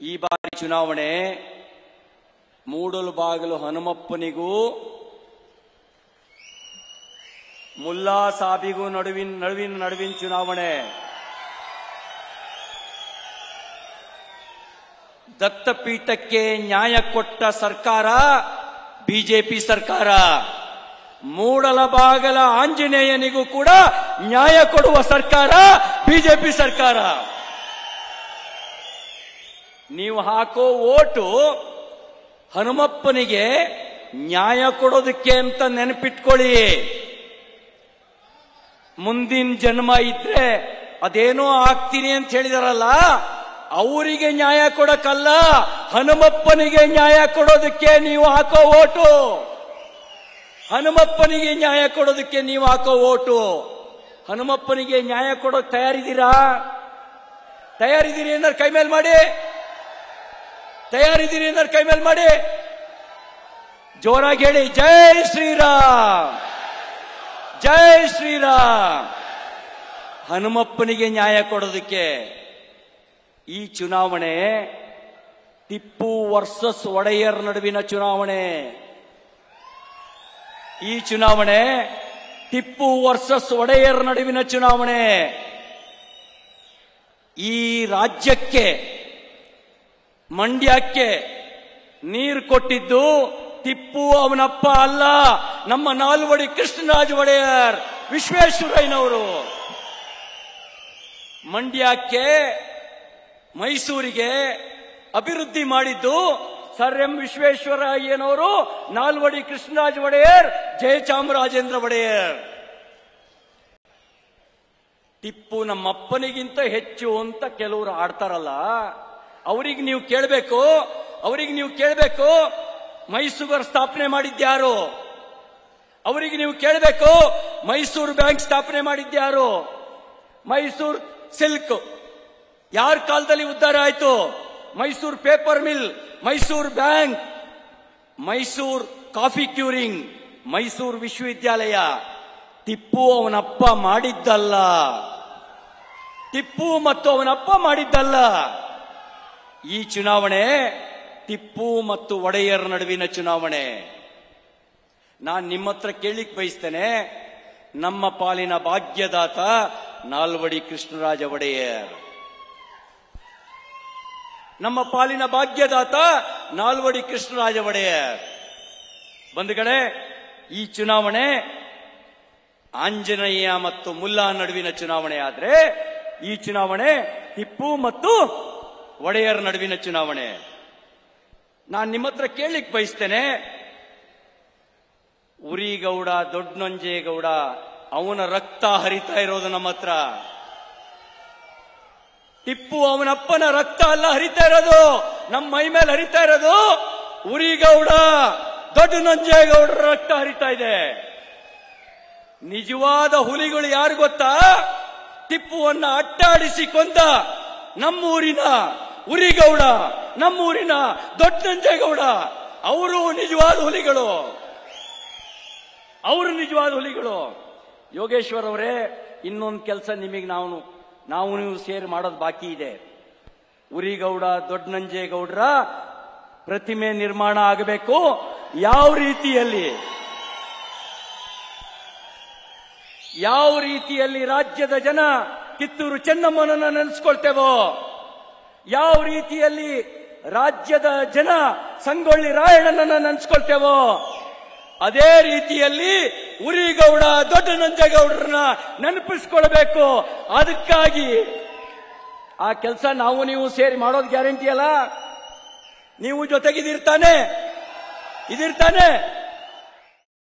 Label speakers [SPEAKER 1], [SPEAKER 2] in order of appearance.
[SPEAKER 1] ಈ ಬಾರಿ ಚುನಾವಣೆ ಮೂಡಲು ಬಾಗಿಲು ಹನುಮಪ್ಪನಿಗೂ ಮುಲ್ಲಾ ಸಾಬಿಗೂ ನಡುವಿನ ನಡುವಿನ ನಡುವಿನ ಚುನಾವಣೆ ದತ್ತಪೀಠಕ್ಕೆ ನ್ಯಾಯ ಕೊಟ್ಟ ಸರ್ಕಾರ ಬಿಜೆಪಿ ಸರ್ಕಾರ ಮೂಡಲ ಬಾಗಲ ಆಂಜನೇಯನಿಗೂ ಕೂಡ ನ್ಯಾಯ ಕೊಡುವ ಸರ್ಕಾರ ಬಿಜೆಪಿ ಸರ್ಕಾರ ನೀವು ಹಾಕೋ ಓಟು ಹನುಮಪ್ಪನಿಗೆ ನ್ಯಾಯ ಕೊಡೋದಕ್ಕೆ ಅಂತ ನೆನಪಿಟ್ಕೊಳ್ಳಿ ಮುಂದಿನ ಜನ್ಮ ಇದ್ರೆ ಅದೇನೋ ಆಗ್ತೀನಿ ಅಂತ ಹೇಳಿದಾರಲ್ಲ ಅವರಿಗೆ ನ್ಯಾಯ ಕೊಡಕ್ಕಲ್ಲ ಹನುಮಪ್ಪನಿಗೆ ನ್ಯಾಯ ಕೊಡೋದಕ್ಕೆ ನೀವು ಹಾಕೋ ಓಟು ಹನುಮಪ್ಪನಿಗೆ ನ್ಯಾಯ ಕೊಡೋದಕ್ಕೆ ನೀವು ಹಾಕೋ ಓಟು ಹನುಮಪ್ಪನಿಗೆ ನ್ಯಾಯ ಕೊಡೋಕ್ ತಯಾರಿದ್ದೀರಾ ತಯಾರಿದ್ದೀರಿ ಏನಾರು ಕೈ ಮೇಲೆ ಮಾಡಿ ತಯಾರಿದ್ದೀರಿ ಏನಾರು ಕೈ ಮೇಲೆ ಮಾಡಿ ಜೋರಾಗಿ ಹೇಳಿ ಜೈ ಶ್ರೀರಾಮ್ ಜೈ ಶ್ರೀರಾಮ್ ಹನುಮಪ್ಪನಿಗೆ ನ್ಯಾಯ ಕೊಡೋದಕ್ಕೆ ಈ ಚುನಾವಣೆ ಟಿಪ್ಪು ವರ್ಸಸ್ ಒಡೆಯರ್ ನಡುವಿನ ಚುನಾವಣೆ ಈ ಚುನಾವಣೆ ಟಿಪ್ಪು ವರ್ಸಸ್ ಒಡೆಯರ್ ನಡುವಿನ ಚುನಾವಣೆ ಈ ರಾಜ್ಯಕ್ಕೆ ಮಂಡ್ಯಕ್ಕೆ ನೀರು ಕೊಟ್ಟಿದ್ದು ಟಿಪ್ಪು ಅವನಪ್ಪ ಅಲ್ಲ ನಮ್ಮ ನಾಲ್ವಡಿ ಕೃಷ್ಣರಾಜ ಒಡೆಯರ್ ವಿಶ್ವೇಶ್ವರಯ್ಯನವರು ಮಂಡ್ಯಕ್ಕೆ ಮೈಸೂರಿಗೆ ಅಭಿವೃದ್ಧಿ ಮಾಡಿದ್ದು ಸರ್ ಎಂ ವಿಶ್ವೇಶ್ವರಯ್ಯನವರು ನಾಲ್ವಡಿ ಕೃಷ್ಣರಾಜ ಒಡೆಯರ್ ಜಯಚಾಮರಾಜೇಂದ್ರ ಒಡೆಯರ್ ಟಿಪ್ಪು ನಮ್ಮಪ್ಪನಿಗಿಂತ ಹೆಚ್ಚು ಅಂತ ಕೆಲವರು ಆಡ್ತಾರಲ್ಲ ಅವರಿಗೆ ನೀವು ಕೇಳಬೇಕು ಅವರಿಗೆ ನೀವು ಕೇಳಬೇಕು ಮೈಸೂರು ಸ್ಥಾಪನೆ ಮಾಡಿದ್ಯಾರು ಅವರಿಗೆ ನೀವು ಕೇಳಬೇಕು ಮೈಸೂರು ಬ್ಯಾಂಕ್ ಸ್ಥಾಪನೆ ಮಾಡಿದ್ಯಾರು ಮೈಸೂರು ಸಿಲ್ಕ್ ಯಾರ ಕಾಲದಲ್ಲಿ ಉದ್ಧಾರ ಆಯ್ತು Mysuru paper mill Mysuru bank Mysuru coffee curing Mysuru ವಿಶ್ವವಿದ್ಯಾಲಯ ಟಿಪ್ಪು ಅವನಪ್ಪ ಮಾಡಿದ್ದಲ್ಲ ಟಿಪ್ಪು ಮತ್ತು ಅವನಪ್ಪ ಮಾಡಿದ್ದಲ್ಲ ಈ ಚುನಾವಣೆ ಟಿಪ್ಪು ಮತ್ತು ಒಡೆಯರ್ ನಡುವಿನ ಚುನಾವಣೆ ನಾನು ನಿಮ್ಮ ಹತ್ರ ಕೇಳಿಕ್ ಬಯಸ್ತೇನೆ ನಮ್ಮ ಪಾಲಿನ ಭಾಗ್ಯದಾತ ನಾಲ್ವಡಿ ಕೃಷ್ಣರಾಜ ಒಡೆಯರ್ ನಮ್ಮ ಪಾಲಿನ ಭಾಗ್ಯದಾತ ನಾಲ್ವಡಿ ಕೃಷ್ಣರಾಜ ಒಡೆಯರ್ ಬಂಧುಗಳೇ ಈ ಚುನಾವಣೆ ಆಂಜನೇಯ ಮತ್ತು ಮುಲ್ಲಾ ನಡುವಿನ ಚುನಾವಣೆ ಆದ್ರೆ ಈ ಚುನಾವಣೆ ಟಿಪ್ಪು ಮತ್ತು ಒಡೆಯರ್ ನಡುವಿನ ಚುನಾವಣೆ ನಾನು ನಿಮ್ಮ ಹತ್ರ ಕೇಳಲಿಕ್ಕೆ ಬಯಸ್ತೇನೆ ಉರಿಗೌಡ ದೊಡ್ಡನಂಜೇಗೌಡ ಅವನ ರಕ್ತ ಹರಿತಾ ಇರೋದು ನಮ್ಮ ಹತ್ರ ಟಿಪ್ಪು ಅವನಪ್ಪನ ರಕ್ತ ಅಲ್ಲ ಹರಿತಾ ಇರೋದು ನಮ್ಮ ಮೈ ಮೇಲೆ ಹರಿತಾ ಇರೋದು ಉರಿಗೌಡ ದೊಡ್ಡ ನಂಜೇಗೌಡರ ರಕ್ತ ಹರಿತಾ ಇದೆ ನಿಜವಾದ ಹುಲಿಗಳು ಯಾರು ಗೊತ್ತಾ ಟಿಪ್ಪುವನ್ನ ಅಟ್ಟಾಡಿಸಿ ಕೊಂದ ನಮ್ಮೂರಿನ ಉರಿಗೌಡ ನಮ್ಮೂರಿನ ದೊಡ್ಡ ನಂಜೇಗೌಡ ಅವರು ನಿಜವಾದ ಹುಲಿಗಳು ಅವರು ನಿಜವಾದ ಹುಲಿಗಳು ಯೋಗೇಶ್ವರ್ ಅವರೇ ಇನ್ನೊಂದು ಕೆಲಸ ನಿಮಗೆ ನಾವು ನಾವು ನೀವು ಸೇರಿ ಮಾಡೋದು ಬಾಕಿ ಇದೆ ಉರಿಗೌಡ ದೊಡ್ಡ ನಂಜೇಗೌಡರ ಪ್ರತಿಮೆ ನಿರ್ಮಾಣ ಆಗಬೇಕು ಯಾವ ರೀತಿಯಲ್ಲಿ ಯಾವ ರೀತಿಯಲ್ಲಿ ರಾಜ್ಯದ ಜನ ಕಿತ್ತೂರು ಚೆನ್ನಮ್ಮನನ್ನ ನೆನೆಸ್ಕೊಳ್ತೇವೋ ಯಾವ ರೀತಿಯಲ್ಲಿ ರಾಜ್ಯದ ಜನ ಸಂಗೊಳ್ಳಿ ರಾಯಣ್ಣನನ್ನ ನೆನೆಸ್ಕೊಳ್ತೇವೋ ಅದೇ ರೀತಿಯಲ್ಲಿ ಉರಿಗೌಡ ದೊಡ್ಡ ನಂಜೇಗೌಡರನ್ನ ನೆನಪಿಸ್ಕೊಳ್ಬೇಕು ಅದಕ್ಕಾಗಿ ಆ ಕೆಲಸ ನಾವು ನೀವು ಸೇರಿ ಮಾಡೋದು ಗ್ಯಾರಂಟಿ ಅಲ್ಲ ನೀವು ಜೊತೆಗಿದಿರ್ತಾನೆ ಇದಿರ್ತಾನೆ